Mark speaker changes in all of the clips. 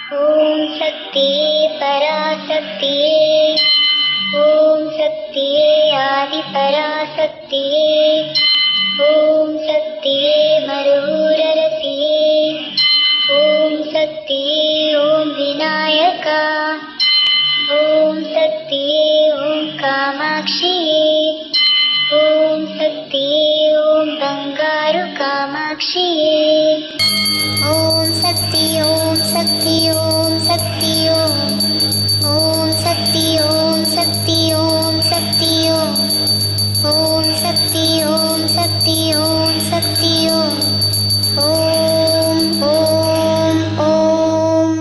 Speaker 1: ஓம் சக்தியே பராசக்தியே ஓம் சக்தியே ஆதி பராசக்தியே ஓம் சக்தியே மருரரசியே ஓம் சக்தியே ஓம் விநாயகா ஓம் சக்தியே ஓம் காமாட்சியே ஓம் சக்தியே ஓம் பங்காரு காமாட்சியே ஓம் சக்தி ஓம் சக்தி ஓம் சக்தி ஓம் ஓம் சக்தி ஓம் சக்தி ஓம் சக்தி ஓம் ஓம் சக்தி ஓம் சக்தி ஓம் சக்தி ஓம் ஓம் ஓம் ஓம்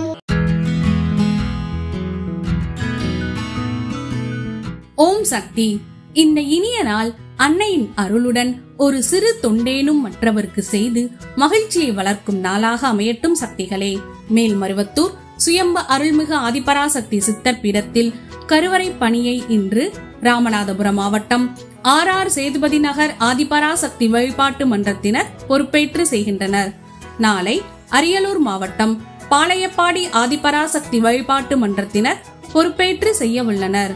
Speaker 2: ஓம் சக்தி இந்த இனிய நாள் அன்னையின் அருளுடன் ஒரு சிறு தொண்டேனும் மற்றவருக்கு செய்து மகிழ்ச்சியை வளர்க்கும் நாளாக அமையட்டும் சக்திகளே மேல்மருவத்தூர் சுயம்ப அருள்மிகு ஆதிபராசக்தி சித்தர் பீடத்தில் கருவறை பணியை இன்று ராமநாதபுரம் மாவட்டம் ஆர் ஆர் சேதுபதி நகர் ஆதிபராசக்தி வழிபாட்டு மன்றத்தினர் பொறுப்பேற்று செய்கின்றனர் நாளை அரியலூர் மாவட்டம் பாளையப்பாடி ஆதிபராசக்தி வழிபாட்டு மன்றத்தினர் பொறுப்பேற்று செய்ய உள்ளனர்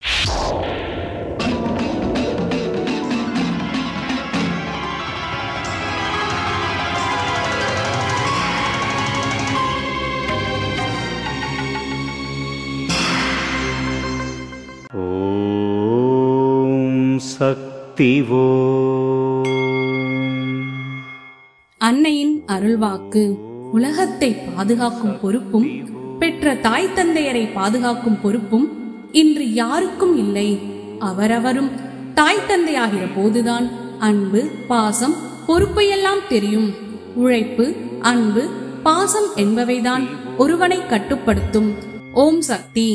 Speaker 3: ॐ சக்திவோ
Speaker 2: அன்னையின் அருள்வாக்கு உலகத்தை பாதுகாக்கும் பொறுப்பும் பெற்ற தாய் தந்தையரை பாதுகாக்கும் பொறுப்பும் இன்று யாருக்கும் இல்லை அவரவரும் தாய் தந்தையாகிற போதுதான் அன்பு பாசம் பொறுப்பு எல்லாம் தெரியும் உழைப்பு அன்பு பாசம் என்பவைதான் ஒருவனை கட்டுப்படுத்தும் ஓம் சக்தி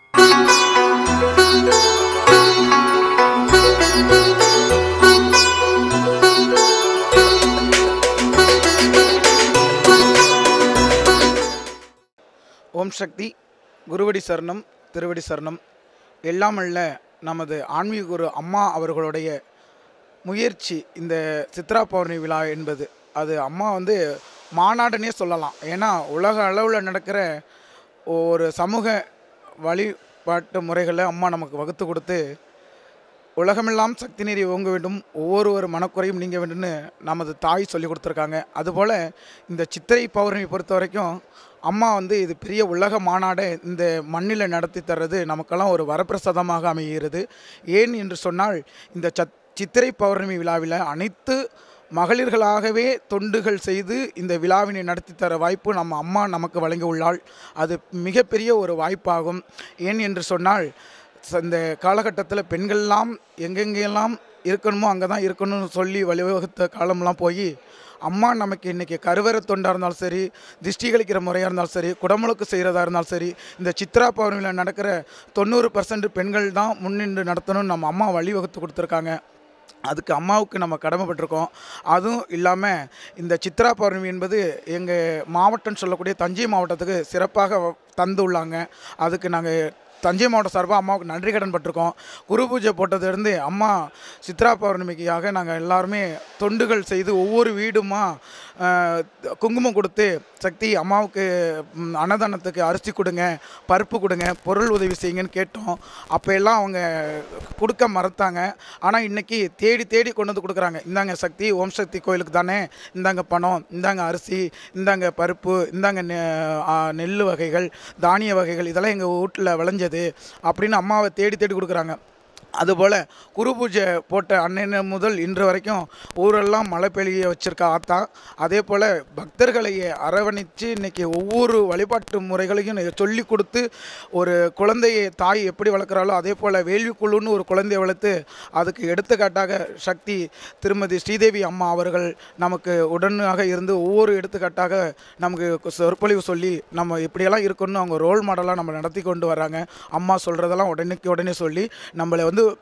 Speaker 4: ஓம் சக்தி குருவடி சரணம் திருவடி சரணம் எல்லாம் அல்ல நமது ஆன்மீக குரு அம்மா அவர்களுடைய முயற்சி இந்த சித்ரா பௌர்ணமி விழா என்பது அது அம்மா வந்து மாநாடுனே சொல்லலாம் ஏன்னா உலக அளவில் நடக்கிற ஒரு சமூக வழிபாட்டு முறைகளை அம்மா நமக்கு வகுத்து கொடுத்து உலகமெல்லாம் சக்தி நெறி ஓங்க வேண்டும் ஒவ்வொரு மனக்குறையும் நீங்க வேண்டும்னு நமது தாய் சொல்லி கொடுத்துருக்காங்க அதுபோல் இந்த சித்திரை பௌர்ணமி பொறுத்த வரைக்கும் அம்மா வந்து இது பெரிய உலக மாநாடை இந்த மண்ணில் நடத்தி தர்றது நமக்கெல்லாம் ஒரு வரப்பிரசாதமாக அமைகிறது ஏன் என்று சொன்னால் இந்த சத் சித்திரை பௌர்ணமி விழாவில் அனைத்து மகளிர்களாகவே தொண்டுகள் செய்து இந்த விழாவினை நடத்தி தர வாய்ப்பு நம்ம அம்மா நமக்கு வழங்கி உள்ளாள் அது மிகப்பெரிய ஒரு வாய்ப்பாகும் ஏன் என்று சொன்னால் ச- இந்த காலகட்டத்தில் பெண்கள்லாம் எங்கெங்கெல்லாம் இருக்கணுமோ அங்கே தான் இருக்கணும்னு சொல்லி வழிவகுத்த காலம்லாம் போய் அம்மா நமக்கு இன்றைக்கி கருவறை தொண்டாக இருந்தாலும் சரி திஷ்டி கழிக்கிற முறையாக இருந்தாலும் சரி குடமுழுக்கு செய்கிறதா இருந்தாலும் சரி இந்த சித்ரா பௌர்ணமியில் நடக்கிற தொண்ணூறு பர்சன்ட் பெண்கள் தான் முன்னின்று நடத்தணும்னு நம்ம அம்மா வழிவகுத்து கொடுத்துருக்காங்க அதுக்கு அம்மாவுக்கு நம்ம கடமைப்பட்டிருக்கோம் அதுவும் இல்லாமல் இந்த சித்ரா பௌர்ணமி என்பது எங்கள் மாவட்டம்னு சொல்லக்கூடிய தஞ்சை மாவட்டத்துக்கு சிறப்பாக வ- தந்துள்ளாங்க அதுக்கு நாங்கள் தஞ்சை மாவட்டம் சார்பாக அம்மாவுக்கு நன்றி கடன் பட்டிருக்கோம் குரு பூஜை போட்டதுலேருந்து அம்மா சித்ரா பௌர்ணமிக்காக நாங்கள் எல்லாருமே தொண்டுகள் செய்து ஒவ்வொரு வீடுமா ஆஹ், குங்குமம் கொடுத்து சக்தி அம்மாவுக்கு ம், அன்னதானத்துக்கு அரிசி கொடுங்க பருப்பு கொடுங்க பொருள் உதவி செய்யுங்கன்னு கேட்டோம் அப்போ எல்லாம் அவங்க கொடுக்க மறுத்தாங்க ஆனால் இன்னைக்கு தேடி தேடி கொண்டு வந்து கொடுக்குறாங்க இந்தாங்க சக்தி ஓம் சக்தி கோயிலுக்கு தானே இந்தாங்க பணம் இந்தாங்க அரிசி இந்தாங்க பருப்பு இந்தாங்க நெ- ஆ, நெல் வகைகள் தானிய வகைகள் இதெல்லாம் எங்கள் வீட்டில் விளைஞ்சது அப்படின்னு அம்மாவை தேடி தேடி கொடுக்குறாங்க அதுபோல் குரு பூஜை போட்ட அன்னைய முதல் இன்று வரைக்கும் ஊரெல்லாம் மழை பெய்ய வச்சிருக்க ஆத்தா அதே போல் பக்தர்களை அரவணைச்சு இன்னைக்கு ஒவ்வொரு வழிபாட்டு முறைகளையும் சொல்லி கொடுத்து ஒரு குழந்தையை தாய் எப்படி வளர்க்குறாளோ அதே போல் வேள்விக்குழுன்னு ஒரு குழந்தையை வளர்த்து அதுக்கு எடுத்துக்காட்டாக சக்தி திருமதி ஸ்ரீதேவி அம்மா அவர்கள் நமக்கு உடனாக இருந்து ஒவ்வொரு எடுத்துக்காட்டாக நமக்கு சொற்பொழிவு சொல்லி நம்ம இப்படியெல்லாம் இருக்கணும்னு அவங்க ரோல் மாடலாக நம்ம நடத்தி கொண்டு வராங்க அம்மா சொல்கிறதெல்லாம் உடனேக்கு உடனே சொல்லி நம்மளை வந்து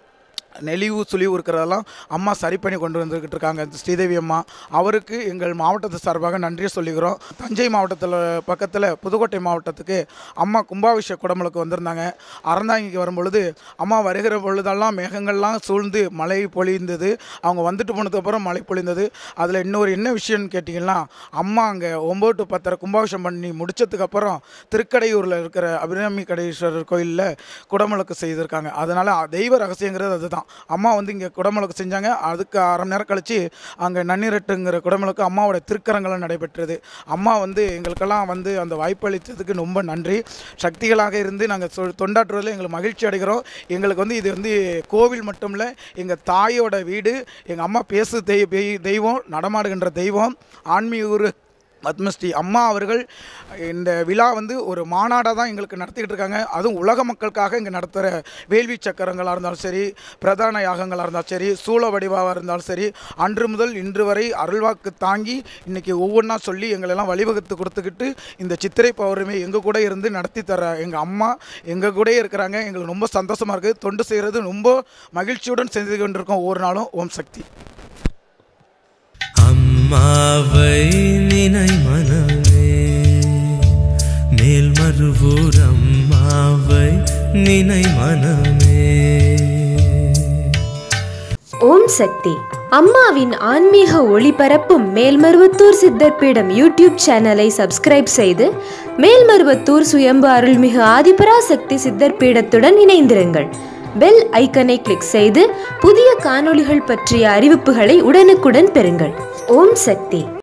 Speaker 4: நெளிவு சுழிவு இருக்கிறதெல்லாம் அம்மா சரி பண்ணி கொண்டு வந்துக்கிட்டு இருக்காங்க இந்த ஸ்ரீதேவி அம்மா அவருக்கு எங்கள் மாவட்டத்து சார்பாக நன்றியை சொல்லிக்கிறோம் தஞ்சை மாவட்டத்தில் பக்கத்தில் புதுக்கோட்டை மாவட்டத்துக்கு அம்மா கும்பாபிஷேக குடமுழுக்கு வந்திருந்தாங்க அறந்தாங்கிக்கு வரும்பொழுது அம்மா வருகிற பொழுதெல்லாம் மேகங்கள்லாம் சூழ்ந்து மழை பொழிந்தது அவங்க வந்துட்டு போனதுக்கப்புறம் மழை பொழிந்தது அதில் இன்னொரு என்ன விஷயம்னு கேட்டிங்கன்னா அம்மா அங்கே ஒம்பது டு பத்தரை கும்பாபிஷேகம் பண்ணி முடிச்சதுக்கப்புறம் திருக்கடையூரில் இருக்கிற அபிராமி கடீஸ்வரர் கோயிலில் குடமுழுக்கு செய்திருக்காங்க அதனால் தெய்வ ரகசியங்கிறது அதுதான் அம்மா வந்து இங்கே குடமுழுக்கு செஞ்சாங்க அதுக்கு அரை மணி நேரம் கழித்து அங்கே நன்னிரட்டுங்கிற குடமுழுக்கு அம்மாவோட திருக்கரங்களும் நடைபெற்றது அம்மா வந்து எங்களுக்கெல்லாம் வந்து அந்த வாய்ப்பு அளித்ததுக்கு ரொம்ப நன்றி சக்திகளாக இருந்து நாங்கள் சொ தொண்டாற்றுவதில் எங்களுக்கு மகிழ்ச்சி அடைகிறோம் எங்களுக்கு வந்து இது வந்து கோவில் மட்டும் இல்லை எங்கள் தாயோட வீடு எங்கள் அம்மா பேசு தெய் தெய்- தெய்வம் நடமாடுகின்ற தெய்வம் ஆன்மீக குரு பத்மஸ்ரீ அம்மா அவர்கள் இந்த விழா வந்து ஒரு மாநாடாக தான் எங்களுக்கு நடத்திக்கிட்டு இருக்காங்க அதுவும் உலக மக்களுக்காக இங்கே நடத்துகிற வேள்வி சக்கரங்களாக இருந்தாலும் சரி பிரதான யாகங்களாக இருந்தாலும் சரி சூழ வடிவாக இருந்தாலும் சரி அன்று முதல் இன்று வரை அருள்வாக்கு தாங்கி இன்னைக்கு ஒவ்வொன்றா சொல்லி எங்களெல்லாம் வழிவகுத்து கொடுத்துக்கிட்டு இந்த சித்திரை பௌர்ணமி எங்கள் கூட இருந்து நடத்தி தர எங்கள் அம்மா எங்கள் கூடயே இருக்கிறாங்க எங்களுக்கு ரொம்ப சந்தோஷமாக இருக்குது தொண்டு செய்கிறது ரொம்ப மகிழ்ச்சியுடன் செஞ்சு கொண்டிருக்கோம் ஒவ்வொரு நாளும் ஓம் சக்தி
Speaker 5: அம்மாவை நினை மனமே மேல்மருவூர் அம்மாவை நினை மனமே
Speaker 6: ஓம் சக்தி அம்மாவின் ஆன்மீக ஒளிபரப்பும் மேல்மருவத்தூர் சித்தர்பீடம் யூடியூப் சேனலை சப்ஸ்கிரைப் செய்து மேல்மருவத்தூர் சுயம்பு அருள்மிகு ஆதிபராசக்தி சித்தர்பீடத்துடன் இணைந்திருங்கள் பெல் ஐக்கனை கிளிக் செய்து புதிய காணொளிகள் பற்றிய அறிவிப்புகளை உடனுக்குடன் பெறுங்கள் ஓம் சக்தி